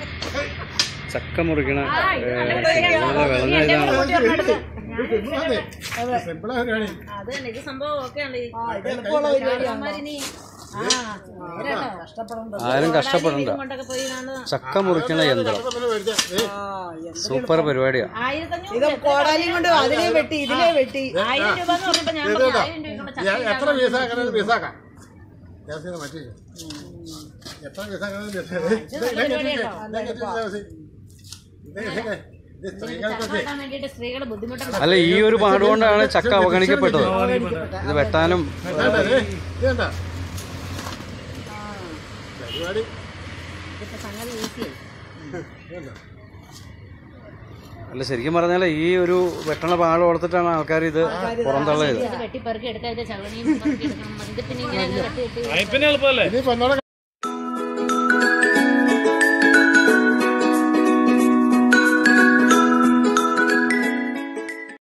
ചക്ക മുറിക്കണ വിളഞ്ഞ ഇതാണ് സിമ്പിളായ പണി അത് തന്നെ ഇത് സംഭവം ഓക്കെയാണ് എളുപ്പമുള്ള പരിപാടിയാണ് ഇനി കഷ്ടപ്പെടണ്ട ആരും കഷ്ടപ്പെടണ്ട കൊണ്ടൊക്കെ പോയി കാണുക ചക്ക മുറിക്കണ യന്ത്രം പിന്നെ മേടിച്ചാ ഏ, ആ എന്ത് സൂപ്പർ പരിപാടിയാ ആയിരത്തഞ്ഞൂറ് ഇത് കോടാലിയും കൊണ്ട് അതിനെ വെട്ടി ഇതിനെ വെട്ടി ആയിരം രൂപ എന്ന് പറഞ്ഞപ്പോ ഞാൻ ഇത് പറഞ്ഞു കേട്ടോ. ആയിരം രൂപ കൊണ്ട് ഞാൻ എത്ര പീസാക്കണം പീസാക്കാം ഗ്യാസിന് മാറ്റി എത്ര പീസാക്കണം സ്ത്രീകൾക്കൊക്കെ ചക്ക വേണ്ടിയിട്ട് സ്ത്രീകൾ ബുദ്ധിമുട്ടുണ്ട് അല്ല ഈ ഒരു പാടുകൊണ്ടാണ് ചക്ക അവഗണിക്കപ്പെട്ടത് ഇത് വെട്ടാനും വേണ്ട, ദേ, ഇത് കണ്ടോ? പരിപാടി ഇപ്പൊ സംഗതി ഈസിയായി ഇതുണ്ടോ? അല്ല ശരിക്കും പറഞ്ഞാൽ ഈ ഒരു വെട്ടണ പാട് ഓർത്തിട്ടാണ് ആൾക്കാർ ഇത് പുറന്തള്ളിയത് ഇത് വെട്ടിപ്പെറുക്കി എടുത്താൽ ഇത് ചവണിയും പെറുക്കി എടുക്കണം ഇത് പിന്നെ ഇങ്ങനെ അങ്ങ് കെട്ടി കെട്ടി പിന്നെ എളുപ്പമല്ലേ ഇനിയിപ്പോ ഒന്നോടെ